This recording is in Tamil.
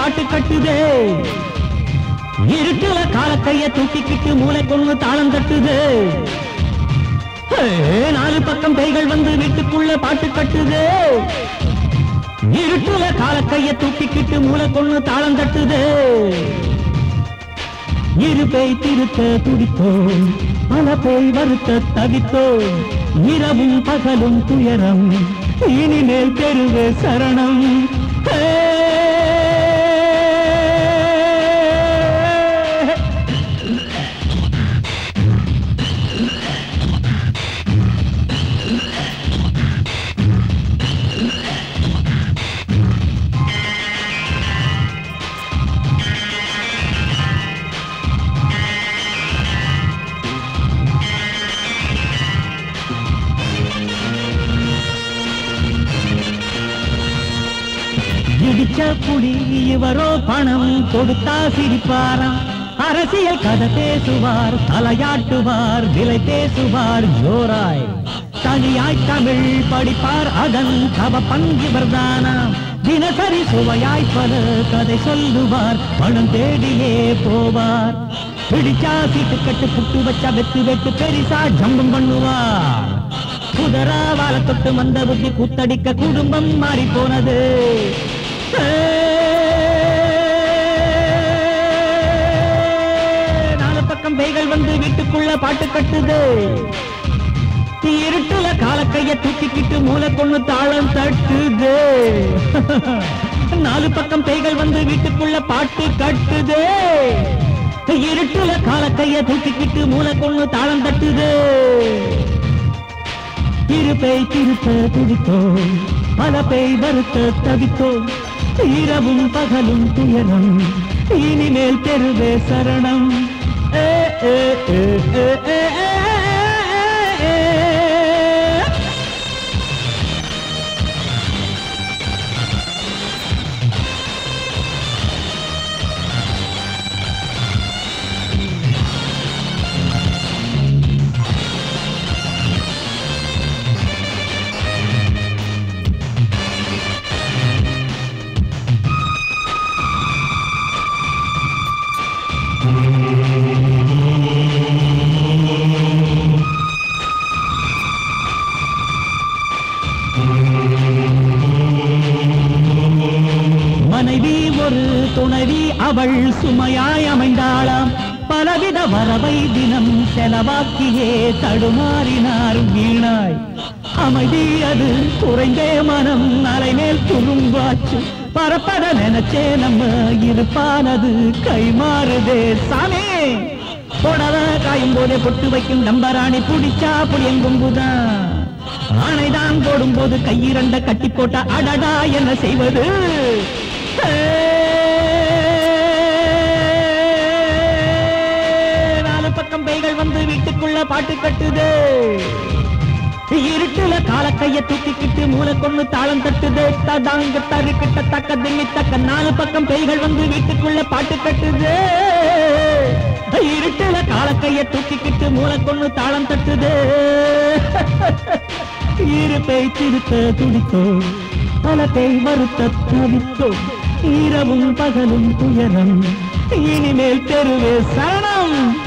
பாட்டு கட்டுதே இருட்டுல காலக்கைய தூக்கிக்கிட்டு மூளை கொண்டு தாளம் தட்டுது ஹே, நாலு பக்கம் பேய்கள் வந்து வீட்டுக்குள்ள பாட்டு கட்டுது இருட்டுல காலக்கைய தூக்கிக்கிட்டு மூளை கொண்டு தாளம் தட்டுது இரு பேய் திருத்த துடித்தோம் பல பேய் வருத்த தவித்தோம் இரவும் பகலும் துயரம் இனிமேல் பெருவே சரணம் ஹே! இடிச்ச புடி இவரோ பணம் கொடுத்தா சிரிப்பாராம் அரசியல் கதை பேசுவார் தலையாட்டுவார் விலை பேசுவார் ஜோராய் தனியாய் தமிழ் படிப்பார் அதன் தவ பங்கிவர்தானாம் தினசரி சுவையாய் பல கதை சொல்லுவார் பணம் தேடியே போவார் பிடிச்சா சீட்டு கட்டு புட்டு வச்சா வெத்து வெட்டு பெரிசா ஜம்பம் பண்ணுவார் குதரா வாழ தொட்டு மந்த புத்தி கூத்தடிக்க குடும்பம் மாறி போனது நாலு பக்கம் பேய்கள் வந்து வீட்டுக்குள்ள பாட்டு கட்டுது இருட்டுல காலக்கைய தூக்கிக்கிட்டு மூளை கொண்டு தாளம் தட்டுது நாலு பக்கம் பேய்கள் வந்து வீட்டுக்குள்ள பாட்டு கட்டுது இருட்டுல காலக்கைய தூக்கிக்கிட்டு மூளை கொண்டு தாளம் தட்டுது இரு பேய் திருத்த துடித்தோம் பல பேய் வருத்த தவித்தோம் இரவும் பகலும் துயரம் இனிமேல் தெருவே சரணம் ஏ, ஏ, ஏ, ஏ, ஏ, ஏ, ஏ, ஏ. மனைவி ஒரு துணைவி அவள் சுமையாய் அமைந்தாளாம் பலவித வரவை தினம் செலவாக்கியே தடுமாறினார் வீணாய் அமைதி அது குறைந்தே மனம் அலைமேல் துரும்பாச்சு பரப்பட நினைச்சே நம்ம இருப்பானது கைமாறுதே சாமி புடவ காயும் போதே பொட்டு வைக்கும் நம்பராணி புடிச்சா புளியங்கும்புதான் ஆணைதான் போடும்போது கையிரண்ட கட்டி போட்ட அடடா என்ன செய்வது நாலு பக்கம் பேய்கள் வந்து வீட்டுக்குள்ள பாட்டு கட்டுது இருட்டுல காலக்கைய தூக்கிக்கிட்டு மூளை கொண்டு தாளம் தட்டுது தடாங்க தருக்கிட்ட தக்க திம்மி தக்க நாலு பக்கம் பேய்கள் வந்து வீட்டுக்குள்ள பாட்டு கட்டுது இருட்டுல காலக்கைய தூக்கிக்கிட்டு மூளை கொண்டு தாளம் தட்டுது இரு பேய் திருத்த துடித்தோம் பல பேய் வருத்த தவித்தோம் இரவும் பகலும் துயரம் இனிமேல் தெருவே சரணம்